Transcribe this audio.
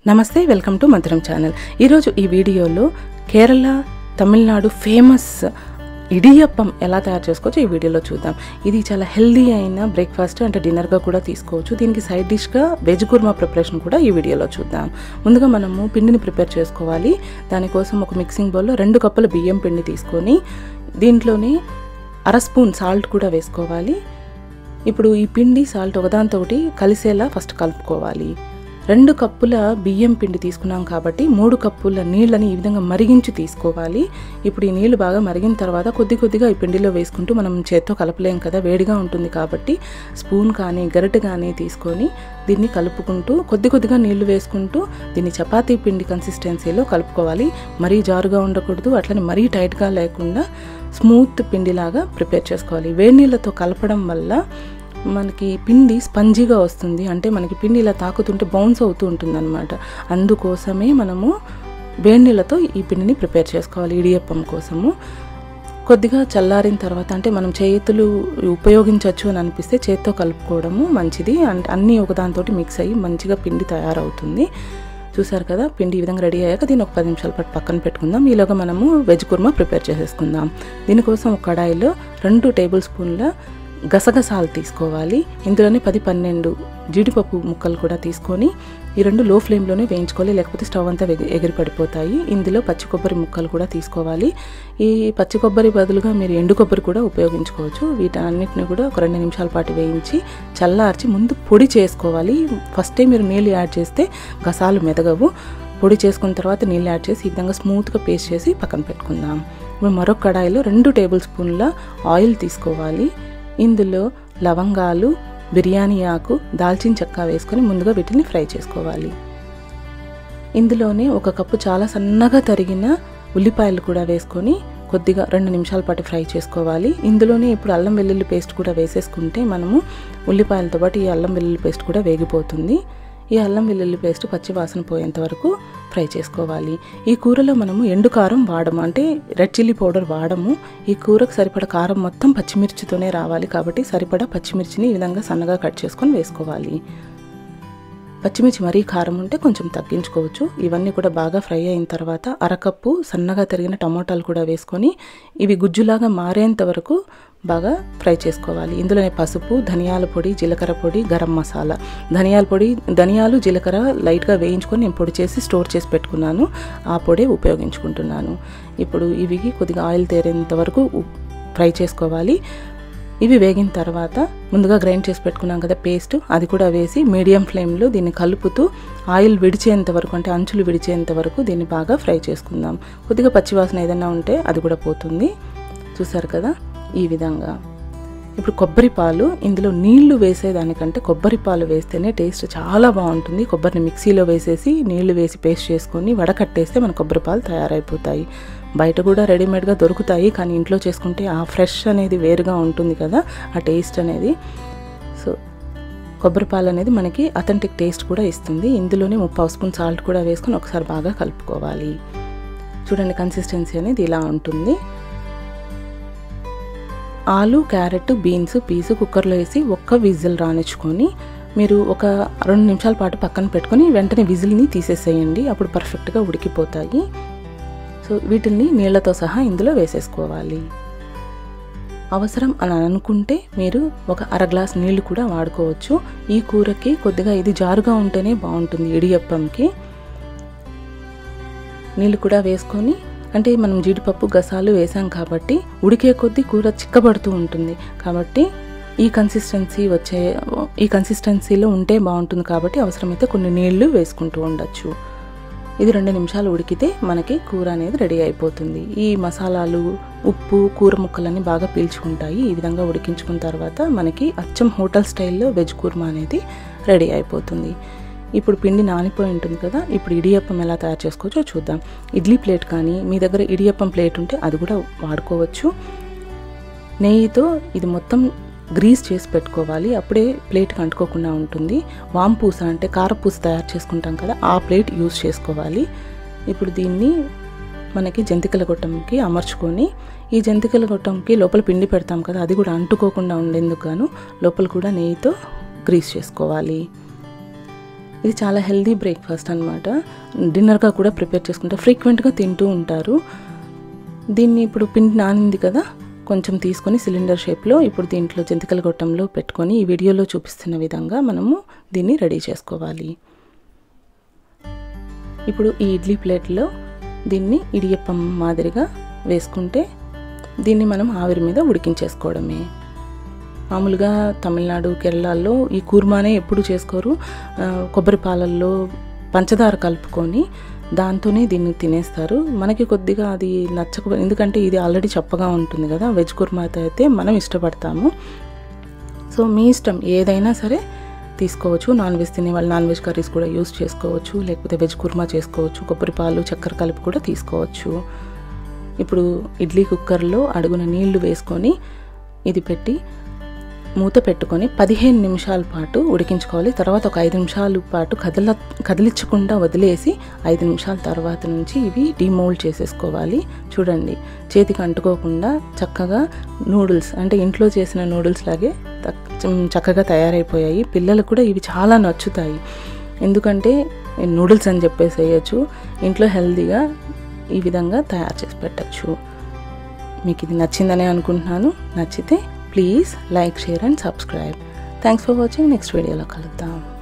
నమస్తే welcome to మధురం channel ఈరోజు ఈ వీడియోలో కేరళ తమిళనాడు ఫేమస్ ఇడియప్పం ఎలా తయారు చేసుకోవచ్చో ఈ వీడియోలో చూద్దాం ఇది చాలా హెల్దీ అయిన బ్రేక్ఫాస్ట్ అంటే డిన్నర్గా కూడా తీసుకోవచ్చు దీనికి సైడ్ డిష్గా వెజ్ కుర్మా ప్రిపరేషన్ కూడా ఈ వీడియోలో చూద్దాం ముందుగా మనము పిండిని ప్రిపేర్ చేసుకోవాలి దానికోసం ఒక మిక్సింగ్ బౌల్లో రెండు కప్పుల బియ్యం పిండి తీసుకొని దీంట్లోనే అర స్పూన్ సాల్ట్ కూడా వేసుకోవాలి ఇప్పుడు ఈ పిండి సాల్ట్ ఒకదాంతో ఒకటి కలిసేలా ఫస్ట్ కలుపుకోవాలి రెండు కప్పుల బియ్యం పిండి తీసుకున్నాం కాబట్టి మూడు కప్పుల నీళ్ళని ఈ విధంగా మరిగించి తీసుకోవాలి ఇప్పుడు ఈ నీళ్లు బాగా మరిగిన తర్వాత కొద్ది కొద్దిగా ఈ పిండిలో వేసుకుంటూ మనం చేత్తో కలపలేం కదా వేడిగా ఉంటుంది కాబట్టి స్పూన్ కానీ గరిటె కానీ తీసుకొని దీన్ని కలుపుకుంటూ కొద్ది కొద్దిగా నీళ్లు వేసుకుంటూ దీన్ని చపాతీ పిండి కన్సిస్టెన్సీలో కలుపుకోవాలి మరీ జారుగా ఉండకూడదు అట్లనే మరీ టైట్గా లేకుండా స్మూత్ పిండిలాగా ప్రిపేర్ చేసుకోవాలి వేడి నీళ్ళతో కలపడం వల్ల మనకి పిండి స్పంజీగా వస్తుంది అంటే మనకి పిండి ఇలా తాకుతుంటే బౌన్స్ అవుతూ ఉంటుంది అనమాట అందుకోసమే మనము వేడి నీళ్ళతో ఈ పిండిని ప్రిపేర్ చేసుకోవాలి ఇడియప్పం కోసము కొద్దిగా చల్లారిన తర్వాత అంటే మనం చేతులు ఉపయోగించవచ్చు అని అనిపిస్తే చేత్తో కలుపుకోవడము మంచిది అంటే అన్నీ ఒకదానితో మిక్స్ అయ్యి మంచిగా పిండి తయారవుతుంది చూసారు కదా పిండి ఈ విధంగా రెడీ అయ్యాక దీన్ని ఒక పది నిమిషాల పాటు పక్కన పెట్టుకుందాం ఈలోగా మనము వెజ్ కుర్మా ప్రిపేర్ చేసేసుకుందాం దీనికోసం ఒక కడాయిలో రెండు టేబుల్ స్పూన్ల గసగసాలు తీసుకోవాలి ఇందులోనే పది పన్నెండు జీడిపప్పు ముక్కలు కూడా తీసుకొని ఈ రెండు లో ఫ్లేమ్లోనే వేయించుకోవాలి లేకపోతే స్టవ్ అంతా ఎగిరి పడిపోతాయి ఇందులో పచ్చి కొబ్బరి ముక్కలు కూడా తీసుకోవాలి ఈ పచ్చి కొబ్బరి బదులుగా మీరు ఎండు కొబ్బరి కూడా ఉపయోగించుకోవచ్చు వీటన్నిటిని కూడా ఒక రెండు నిమిషాల పాటు వేయించి చల్లార్చి ముందు పొడి చేసుకోవాలి ఫస్టే మీరు నీళ్ళు యాడ్ చేస్తే గసాలు మెదగవు పొడి చేసుకున్న తర్వాత నీళ్ళు యాడ్ చేసి ఈ విధంగా స్మూత్గా పేస్ట్ చేసి పక్కన పెట్టుకుందాం ఇప్పుడు మరొక కడాయిలో రెండు టేబుల్ స్పూన్ల ఆయిల్ తీసుకోవాలి ఇందులో లవంగాలు బిర్యానీ ఆకు దాల్చిన చెక్క వేసుకొని ముందుగా వీటిని ఫ్రై చేసుకోవాలి ఇందులోనే ఒక కప్పు చాలా సన్నగా తరిగిన ఉల్లిపాయలు కూడా వేసుకొని కొద్దిగా రెండు నిమిషాల పాటు ఫ్రై చేసుకోవాలి ఇందులోనే ఇప్పుడు అల్లం వెల్లుల్లి పేస్ట్ కూడా వేసేసుకుంటే మనము ఉల్లిపాయలతో పాటు ఈ అల్లం వెల్లుల్లి పేస్ట్ కూడా వేగిపోతుంది ఈ అల్లం వెల్లుల్లి పేస్ట్ పచ్చి వాసన పోయేంత వరకు ఫ్రై చేసుకోవాలి ఈ కూరలో మనము ఎండు కారం వాడము అంటే రెడ్ చిల్లీ పౌడర్ వాడము ఈ కూరకు సరిపడ కారం మొత్తం పచ్చిమిర్చితోనే రావాలి కాబట్టి సరిపడా పచ్చిమిర్చిని ఈ విధంగా సన్నగా కట్ చేసుకొని వేసుకోవాలి పచ్చిమిర్చి మరీ కారం ఉంటే కొంచెం తగ్గించుకోవచ్చు ఇవన్నీ కూడా బాగా ఫ్రై అయిన తర్వాత అరకప్పు సన్నగా తరిగిన టమోటాలు కూడా వేసుకొని ఇవి గుజ్జులాగా మారేంత వరకు బాగా ఫ్రై చేసుకోవాలి ఇందులోనే పసుపు ధనియాల పొడి జీలకర్ర పొడి గరం మసాలా ధనియాల పొడి ధనియాలు జీలకర్ర లైట్గా వేయించుకొని నేను పొడి చేసి స్టోర్ చేసి పెట్టుకున్నాను ఆ పొడి ఉపయోగించుకుంటున్నాను ఇప్పుడు ఇవి కొద్దిగా ఆయిల్ తేరేంత వరకు ఫ్రై చేసుకోవాలి ఇవి వేగిన తర్వాత ముందుగా గ్రైండ్ చేసి పెట్టుకున్నాం కదా పేస్ట్ అది కూడా వేసి మీడియం ఫ్లేమ్లో దీన్ని కలుపుతూ ఆయిల్ విడిచేంత వరకు అంటే అంచులు విడిచేంత వరకు దీన్ని బాగా ఫ్రై చేసుకుందాం కొద్దిగా పచ్చివాసన ఏదైనా ఉంటే అది కూడా పోతుంది చూసారు కదా ఈ విధంగా ఇప్పుడు కొబ్బరి పాలు ఇందులో నీళ్లు వేసేదానికంటే కొబ్బరి పాలు వేస్తేనే టేస్ట్ చాలా బాగుంటుంది కొబ్బరిని మిక్సీలో వేసేసి నీళ్లు వేసి పేస్ట్ చేసుకొని వడకట్టేస్తే మన కొబ్బరి పాలు తయారైపోతాయి బయట కూడా రెడీమేడ్గా దొరుకుతాయి కానీ ఇంట్లో చేసుకుంటే ఆ ఫ్రెష్ అనేది వేరుగా ఉంటుంది కదా ఆ టేస్ట్ అనేది సో కొబ్బరి పాలు అనేది మనకి అథెంటిక్ టేస్ట్ కూడా ఇస్తుంది ఇందులోనే ముప్పావు స్పూన్ సాల్ట్ కూడా వేసుకొని ఒకసారి బాగా కలుపుకోవాలి చూడండి కన్సిస్టెన్సీ అనేది ఇలా ఉంటుంది ఆలు క్యారెట్ బీన్స్ పీసు కుక్కర్లో వేసి ఒక్క విజిల్ రానిచ్చుకొని మీరు ఒక రెండు నిమిషాల పాటు పక్కన పెట్టుకొని వెంటనే విజిల్ని తీసేసేయండి అప్పుడు పర్ఫెక్ట్గా ఉడికిపోతాయి సో వీటిని నీళ్లతో సహా ఇందులో వేసేసుకోవాలి అవసరం అని అనుకుంటే మీరు ఒక అర గ్లాస్ నీళ్లు కూడా వాడుకోవచ్చు ఈ కూరకి కొద్దిగా ఇది జారుగా ఉంటేనే బాగుంటుంది ఇడియప్పంకి నీళ్ళు కూడా వేసుకొని అంటే మనం జీడిపప్పు గసాలు వేసాం కాబట్టి ఉడికే కొద్దీ కూర చిక్కబడుతూ ఉంటుంది కాబట్టి ఈ కన్సిస్టెన్సీ వచ్చే ఈ కన్సిస్టెన్సీలో ఉంటే బాగుంటుంది కాబట్టి అవసరమైతే కొన్ని నీళ్లు వేసుకుంటూ ఉండొచ్చు ఇది రెండు నిమిషాలు ఉడికితే మనకి కూర అనేది రెడీ అయిపోతుంది ఈ మసాలాలు ఉప్పు కూర ముక్కలన్నీ బాగా పీల్చుకుంటాయి ఈ విధంగా ఉడికించుకున్న తర్వాత మనకి అచ్చం హోటల్ స్టైల్లో వెజ్ కూర్మా అనేది రెడీ అయిపోతుంది ఇప్పుడు పిండి నానిపోయి ఉంటుంది కదా ఇప్పుడు ఇడియప్పం ఎలా తయారు చేసుకోవచ్చో చూద్దాం ఇడ్లీ ప్లేట్ కానీ మీ దగ్గర ఇడియప్పం ప్లేట్ ఉంటే అది కూడా వాడుకోవచ్చు నెయ్యితో ఇది మొత్తం గ్రీస్ చేసి పెట్టుకోవాలి అప్పుడే ప్లేట్కి అంటుకోకుండా ఉంటుంది వాంపూస అంటే కారపూస తయారు చేసుకుంటాం కదా ఆ ప్లేట్ యూజ్ చేసుకోవాలి ఇప్పుడు దీన్ని మనకి జంతికల గొట్టంకి అమర్చుకొని ఈ జంతికల గొట్టంకి లోపల పిండి పెడతాం కదా అది కూడా అంటుకోకుండా ఉండేందుకు గాను లోపల కూడా నెయ్యితో గ్రీస్ చేసుకోవాలి ఇది చాలా హెల్దీ బ్రేక్ఫాస్ట్ అనమాట డిన్నర్గా కూడా ప్రిపేర్ చేసుకుంటే ఫ్రీక్వెంట్గా తింటూ ఉంటారు దీన్ని ఇప్పుడు పిండి నానింది కదా కొంచెం తీసుకొని సిలిండర్ షేప్లో ఇప్పుడు దీంట్లో జంతికల గొట్టంలో పెట్టుకొని ఈ వీడియోలో చూపిస్తున్న విధంగా మనము దీన్ని రెడీ చేసుకోవాలి ఇప్పుడు ఈ ఇడ్లీ ప్లేట్లో దీన్ని ఇడియప్పం మాదిరిగా వేసుకుంటే దీన్ని మనం ఆవిరి మీద ఉడికించేసుకోవడమే మామూలుగా తమిళనాడు కేరళలో ఈ కూర్మానే ఎప్పుడు చేసుకోరు ఆ, కొబ్బరి పాలల్లో పంచదార కలుపుకొని దాంతోనే దీన్ని తినేస్తారు మనకి కొద్దిగా అది నచ్చక ఎందుకంటే ఇది ఆల్రెడీ చప్పగా ఉంటుంది కదా వెజ్ కుర్మాతో అయితే మనం ఇష్టపడతాము సో మీ ఇష్టం ఏదైనా సరే తీసుకోవచ్చు నాన్ వెజ్ తినే వాళ్ళు నాన్ వెజ్ కర్రీస్ కూడా యూస్ చేసుకోవచ్చు లేకపోతే వెజ్ కుర్మా చేసుకోవచ్చు కొబ్బరి పాలు చక్కెర కలిపి కూడా తీసుకోవచ్చు ఇప్పుడు ఇడ్లీ కుక్కర్లో అడుగున నీళ్లు వేసుకొని ఇది పెట్టి మూత పెట్టుకొని పదిహేను నిమిషాల పాటు ఉడికించుకోవాలి తర్వాత ఒక ఐదు నిమిషాల పాటు కదల కదిలించకుండా వదిలేసి ఐదు నిమిషాల తర్వాత నుంచి ఇవి డిమోల్డ్ చేసేసుకోవాలి చూడండి చేతికి అంటుకోకుండా చక్కగా నూడిల్స్ అంటే ఇంట్లో చేసిన నూడిల్స్ లాగే తక్- చం- చక్కగా తయారైపోయాయి పిల్లలకు కూడా ఇవి చాలా నచ్చుతాయి ఎందుకంటే నూడిల్స్ అని చెప్పేసి వేయచ్చు ఇంట్లో హెల్తీగా ఈ విధంగా తయారు చేసి పెట్టచ్చు మీకు ఇది నచ్చిందనే అనుకుంటున్నాను నచ్చితే please like share and subscribe thanks for watching next వీడియోలో కలుద్దాం